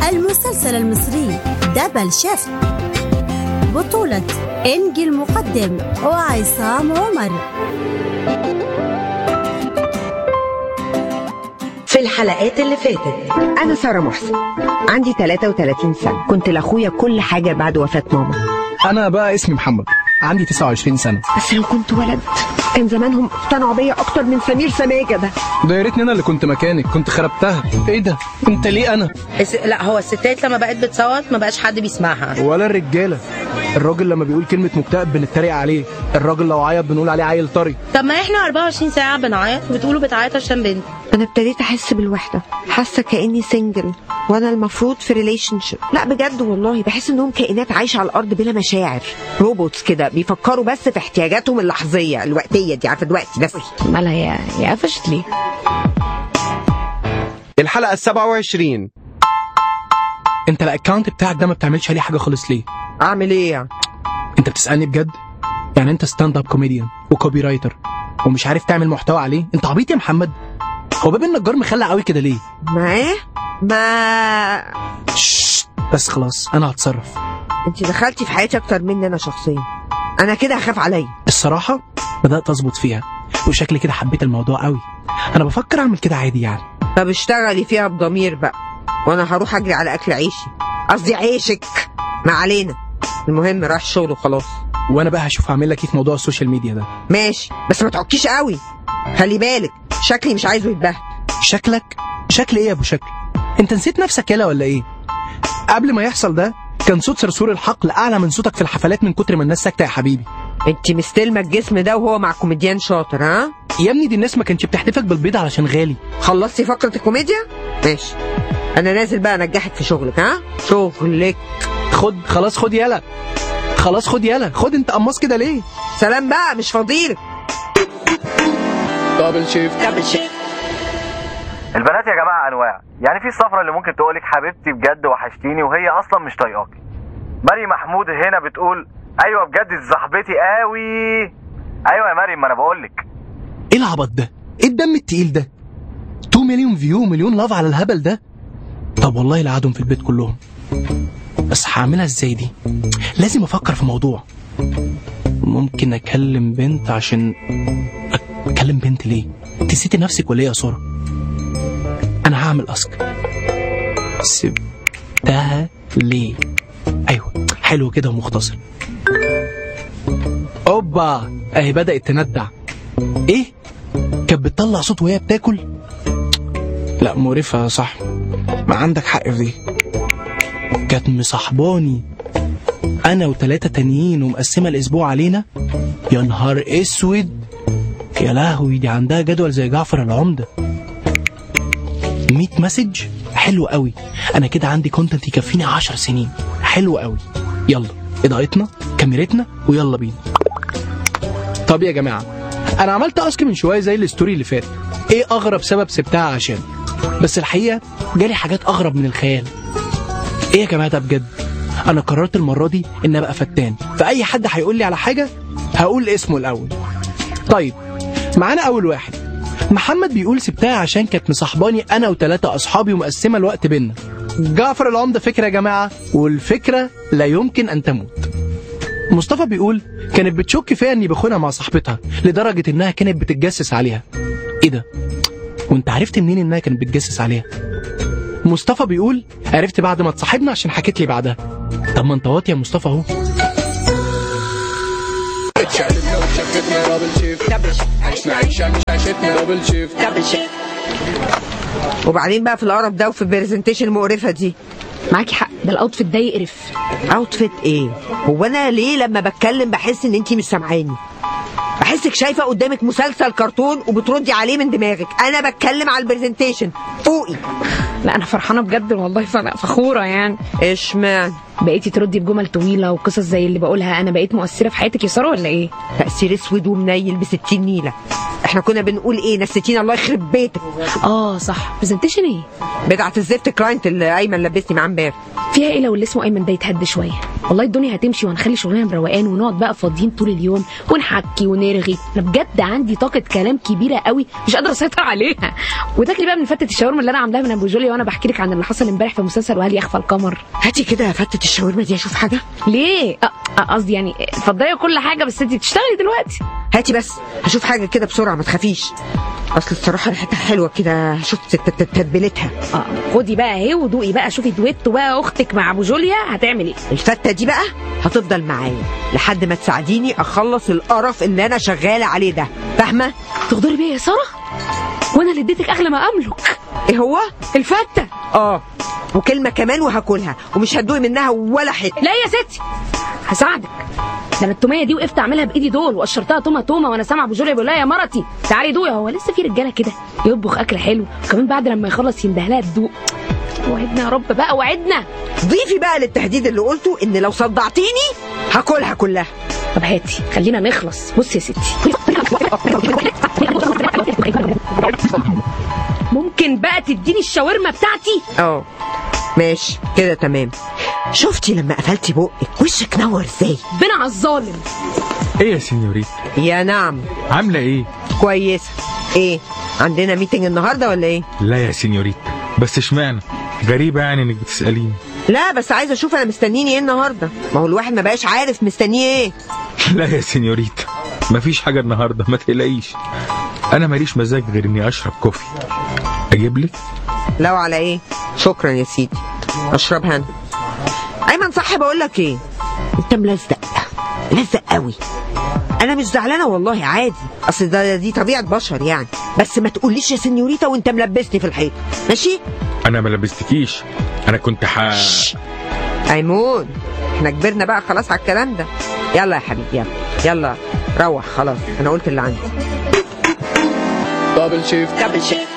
المسلسل المصري دبل شيفت بطولة إنجي المقدم وعصام عمر في الحلقات اللي فاتت أنا سارة محسن عندي 33 سنة كنت لأخويا كل حاجة بعد وفاة ماما انا بقى اسمي محمد عندي 29 سنه بس لو كنت ولد كان زمانهم اقتنعوا بيا أكتر من سمير سماجة ده ده يا ريتني انا اللي كنت مكانك كنت خربتها ايه ده انت ليه انا الس- لا هو الستات لما بقت بتصوت ما بقاش حد بيسمعها ولا الرجاله الراجل لما بيقول كلمه مكتئب بنتريق عليه الراجل لو عيط بنقول عليه عيل طري طب ما احنا 24 ساعة بنعيط وبتقولوا بتعيط عشان بنت أنا ابتديت أحس بالوحدة حاسة كأني سنجل وأنا المفروض في ريليشن شيب لا بجد والله بحس إنهم كائنات عايشة على الأرض بلا مشاعر روبوتس كده بيفكروا بس في احتياجاتهم اللحظية الوقتية دي عارفة دلوقتي بس مالها يا يا قفشت ليه؟ الحلقة السبعة وعشرين انت الاكونت بتاعك ده ما بتعملش عليه حاجه خالص ليه أعمل إيه يعني؟ انت بتسالني بجد يعني انت ستاند اب كوميديان وكوبي رايتر ومش عارف تعمل محتوى عليه انت عبيط يا محمد هو باب النجار مخلع قوي كده ليه ما إيه؟ ما ششت بس خلاص انا هتصرف انت دخلتي في حياتي اكتر مني انا شخصيا انا كده هخاف عليا الصراحه بدات اظبط فيها وشكلي كده حبيت الموضوع قوي انا بفكر اعمل كده عادي يعني طب اشتغلي فيها بضمير بقى وانا هروح اجري على اكل عيشي قصدي عيشك ما علينا المهم راح الشغل وخلاص وانا بقى هشوف هعمل لك ايه في موضوع السوشيال ميديا ده ماشي بس ما تعكيش قوي خلي بالك شكلي مش عايزه يتبهدل شكلك شكل ايه يا ابو شكل انت نسيت نفسك يالا ولا ايه قبل ما يحصل ده كان صوت صرصور الحقل اعلى من صوتك في الحفلات من كتر ما الناس ساكته يا حبيبي انت مستلمه الجسم ده وهو مع كوميديان شاطر ها يا ابني دي الناس ما كانتش بتحدفك بالبيض علشان غالي خلصتي فقره الكوميديا ماشي انا نازل بقى انجحك في شغلك ها شغلك خد خلاص خد يالا خلاص خد يالا خد انت قماص كده ليه سلام بقى مش فاضيلك دبل شيفت البنات يا جماعه انواع يعني في الصفرة اللي ممكن تقولك حبيبتي بجد وحشتيني وهي اصلا مش طايقاكي مريم محمود هنا بتقول ايوه بجد دي صاحبتي قوي ايوه يا مريم ما انا بقولك ايه العبط ده ايه الدم التقيل ده 2 مليون فيو ومليون لاف على الهبل ده طب والله لا قعدهم في البيت كلهم بس هعملها ازاي دي لازم افكر في موضوع ممكن اكلم بنت عشان أك- اكلم بنت ليه نسيتي نفسك ولا ايه يا ساره انا هعمل اسك سبتها ليه ايوه حلو كده ومختصر اوبا اهي بدات تندع ايه كانت بتطلع صوت وهي بتاكل لا مقرفة يا صاحبي ما عندك حق في دي كانت مصاحباني انا وتلاتة تانيين ومقسمة الاسبوع علينا يا نهار اسود يا لهوي دي عندها جدول زي جعفر العمدة 100 مسج حلو قوي انا كده عندي كونتنت يكفيني 10 سنين حلو قوي يلا اضاءتنا كاميرتنا ويلا بينا طب يا جماعه انا عملت اسك من شويه زي الستوري اللي فات ايه اغرب سبب سبتها عشان بس الحقيقه جالي حاجات اغرب من الخيال ايه يا جماعه ده بجد انا قررت المره دي ان ابقى فتان فاي حد هيقول لي على حاجه هقول اسمه الاول طيب معانا اول واحد محمد بيقول سبتها عشان كانت مصاحباني انا وثلاثه اصحابي ومقسمه الوقت بينا جعفر العمده فكره يا جماعه والفكره لا يمكن ان تموت مصطفى بيقول كانت بتشك فيا اني بخونها مع صاحبتها لدرجه انها كانت بتتجسس عليها ايه ده وانت عرفت منين انها كانت بتجسس عليها مصطفى بيقول عرفت بعد ما اتصاحبنا عشان حكيت لي بعدها طب ما انت واطي يا مصطفى اهو وبعدين بقى في القرف ده وفي البرزنتيشن المقرفه دي معاكي حق ده الاوتفيت ده يقرف اوتفيت ايه هو انا ليه لما بتكلم بحس ان انت مش سامعاني بحسك شايفه قدامك مسلسل كرتون وبتردي عليه من دماغك انا بتكلم على البرزنتيشن فوقي لا انا فرحانه بجد والله ف- فخوره يعني اشمعنى بقيتي تردي بجمل طويله وقصص زي اللي بقولها انا بقيت مؤثره في حياتك يا ساره ولا ايه تاثير اسود ومنيل بستين نيله احنا كنا بنقول ايه نسيتينا الله يخرب بيتك اه صح برزنتيشن ايه بتاعه الزفت كلاينت اللي ايمن لبسني معاه امبارح فيها ايه لو اللي اسمه ايمن ده يتهد شويه والله الدنيا هتمشي وهنخلي شغلنا مروقان ونقعد بقى فاضيين طول اليوم ونحكي ونرغي انا بجد عندي طاقه كلام كبيره قوي مش قادره اسيطر عليها وتاكلي بقى من فتة الشاورما اللي انا عاملاها من ابو جوليا وانا بحكي لك عن اللي حصل امبارح في مسلسل وهل يخفى القمر هاتي كده فتة الشاورما دي اشوف حاجه ليه أ- أ- قصدي يعني اتفضلي كل حاجه بس انت بتشتغلي دلوقتي هاتي بس هشوف حاجه كده بسرعه ما تخافيش اصل الصراحه ريحتها حلوه كده شفت تت- تت- تتبيلتها اه خدي بقى اهي ودوقي بقى شوفي دويتو بقى اختك مع ابو جوليا هتعمل ايه الفته دي بقى هتفضل معايا لحد ما تساعديني اخلص القرف اللي انا شغاله عليه ده فاهمه تغدري بيا يا ساره وانا اللي اديتك اغلى ما املك ايه هو الفته اه وكلمه كمان وهاكلها ومش هتدوقي منها ولا حته لا يا ستي هساعدك ده انا التوميه دي وقفت اعملها بايدي دول وقشرتها تومه تومه وانا سامعه ابو جوليا بيقول لها يا مرتي تعالي دوقي هو لسه في رجاله كده يطبخ اكل حلو وكمان بعد لما يخلص يندهلها تدوق وعدنا يا رب بقى وعدنا ضيفي بقى للتهديد اللي قلته ان لو صدعتيني هاكلها كلها طب هاتي خلينا نخلص بصي يا ستي ممكن بقى تديني الشاورما بتاعتي اه ماشي كده تمام شفتي لما قفلتي بقك وشك نور ازاي بنا على الظالم ايه يا سينيوريتا يا نعم عامله ايه كويسه ايه عندنا ميتنج النهارده ولا ايه لا يا سينيوريتا بس اشمعنى غريبه يعني انك بتساليني لا بس عايزه اشوف انا مستنيني ايه النهارده ما هو الواحد ما بقاش عارف مستنيه ايه لا يا سينيوريتا مفيش حاجه النهارده ما تقلقيش انا ماليش مزاج غير اني اشرب كوفي اجيب لك لو على ايه شكرا يا سيدي اشربها انا ايمن صح بقول لك ايه انت ملزق ملزق قوي انا مش زعلانه والله عادي اصل ده دي طبيعه بشر يعني بس ما تقوليش يا سنيوريتا وانت ملبسني في الحيط ماشي انا ما لبستكيش انا كنت ح ايمون احنا كبرنا بقى خلاص على الكلام ده يلا يا حبيبي يلا يلا روح خلاص انا قلت اللي عندي دبل شيفت دبل شيفت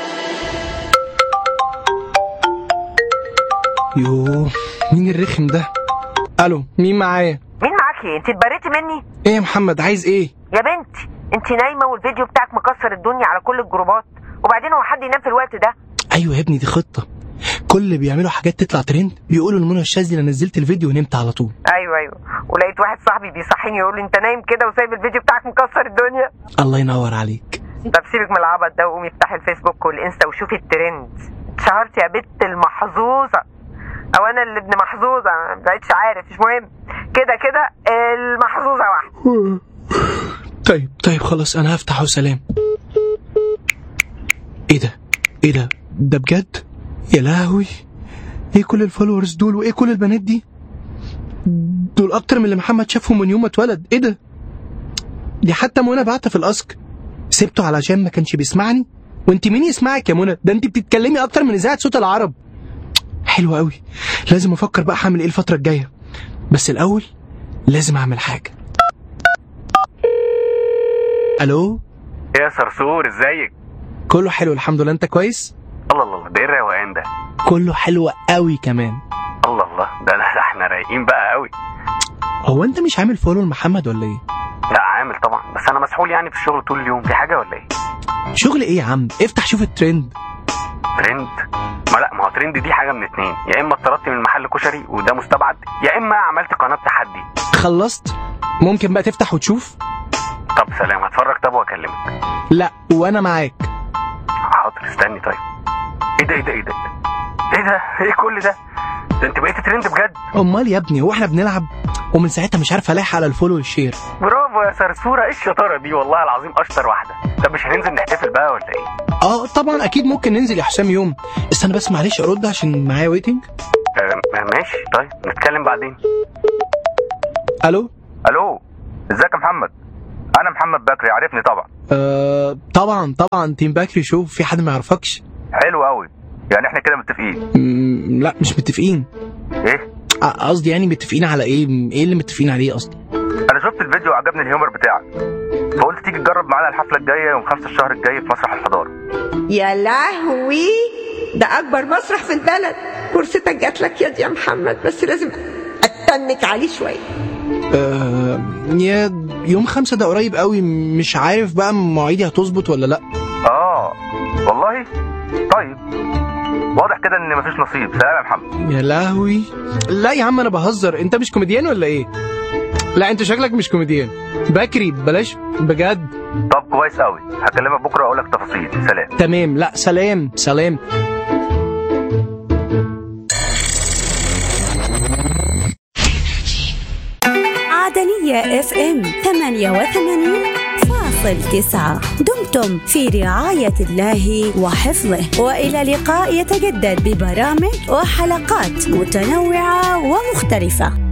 يوه مين الرخم ده الو مين معايا مين معاكي انت اتبريتي مني ايه يا محمد عايز ايه يا بنتي انت نايمه والفيديو بتاعك مكسر الدنيا على كل الجروبات وبعدين هو حد ينام في الوقت ده ايوه يا ابني دي خطه كل اللي بيعملوا حاجات تطلع ترند بيقولوا لمنى الشاذلي انا نزلت الفيديو ونمت على طول ايوه ايوه ولقيت واحد صاحبي بيصحيني يقول لي انت نايم كده وسايب الفيديو بتاعك مكسر الدنيا الله ينور عليك طب سيبك من العبط ده وقومي افتحي الفيسبوك والانستا وشوفي الترند اتشهرت يا بت المحظوظه او انا اللي ابن محظوظه ما بقتش عارف مش مهم كده كده المحظوظه واحده طيب طيب خلاص انا هفتح وسلام ايه ده ايه ده ده بجد يا لهوي ايه كل الفولورز دول وايه كل البنات دي دول اكتر من اللي محمد شافهم من يوم ما اتولد ايه ده دي حتى منى بعتها في الاسك سبته علشان ما كانش بيسمعني وانت مين يسمعك يا منى ده انت بتتكلمي اكتر من اذاعه صوت العرب حلو قوي لازم افكر بقى هعمل ايه الفتره الجايه بس الاول لازم اعمل حاجه الو ايه يا صرصور ازيك كله حلو الحمد لله انت كويس الله الله الله، ده ايه الروقان ده كله حلو قوي كمان الله الله ده ده ده احنا رايقين بقى قوي هو انت مش عامل فولو لمحمد ولا ايه لا عامل طبعا بس انا مسحول يعني في الشغل طول اليوم في حاجه ولا ايه شغل ايه يا عم افتح شوف الترند ترند ما لا ما هو ترند دي حاجه من اتنين يا اما اتطردت من محل كشري وده مستبعد يا اما عملت قناه تحدي خلصت ممكن بقى تفتح وتشوف طب سلام هتفرج طب واكلمك لا وانا معاك حاضر استني طيب ايه ده ايه ده ايه ده ايه ده ايه كل ده ده انت بقيت ترند بجد امال يا ابني هو احنا بنلعب ومن ساعتها مش عارف الاحق على الفولو والشير برافو يا صرصوره ايه الشطاره دي والله العظيم اشطر واحده طب مش هننزل نحتفل بقى ولا ايه اه طبعا اكيد ممكن ننزل يا حسام يوم استنى بس معلش ارد عشان معايا ويتنج آه ماشي طيب نتكلم بعدين الو الو ازيك يا محمد انا محمد بكري عارفني طبعا آه طبعا طبعا تيم باكري شو في حد ما يعرفكش حلو قوي يعني احنا كده متفقين مم، لا مش متفقين ايه آه، قصدي يعني متفقين على ايه ايه اللي متفقين عليه اصلا انا شفت الفيديو وعجبني الهيومر بتاعك فقلت تيجي تجرب معانا الحفله الجايه يوم 5 الشهر الجاي في مسرح الحضاره يا لهوي ده اكبر مسرح في البلد فرصتك جات لك يا دي يا محمد بس لازم اتنك عليه شويه آه يا يوم خمسة ده قريب قوي مش عارف بقى مواعيدي هتظبط ولا لا اه والله طيب واضح كده ان مفيش نصيب سلام يا محمد يا لهوي لا يا عم انا بهزر انت مش كوميديان ولا ايه لا انت شكلك مش كوميديان بكري بلاش بجد طب كويس قوي هكلمك بكره واقول لك تفاصيل سلام تمام لا سلام سلام عدنية اف ام 88 فاصل تسعة دمتم في رعاية الله وحفظه وإلى لقاء يتجدد ببرامج وحلقات متنوعة ومختلفة